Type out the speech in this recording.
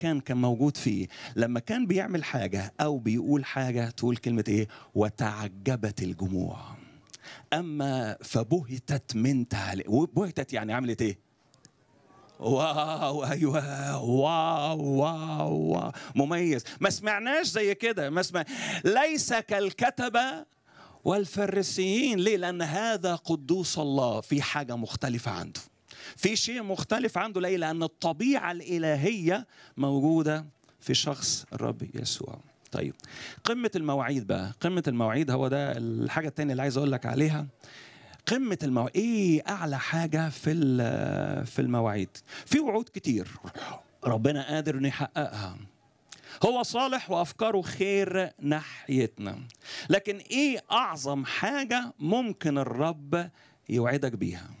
كان كان موجود فيه لما كان بيعمل حاجة أو بيقول حاجة تقول كلمة إيه وتعجبت الجموع أما فبهتت من تعليق وبهتت يعني عملت إيه واو ايوه واو واو واو مميز ما سمعناش زي كده ما سمع ليس كالكتبه والفريسيين ليه لان هذا قدوس الله في حاجه مختلفه عنده في شيء مختلف عنده ليه لان الطبيعه الالهيه موجوده في شخص الرب يسوع طيب قمه المواعيد بقى قمه المواعيد هو ده الحاجه الثانيه اللي عايز اقول لك عليها قمة المواعيد إيه أعلى حاجة في في المواعيد في وعود كتير ربنا قادر إنه يحققها هو صالح وأفكاره خير ناحيتنا لكن إيه أعظم حاجة ممكن الرب يوعدك بيها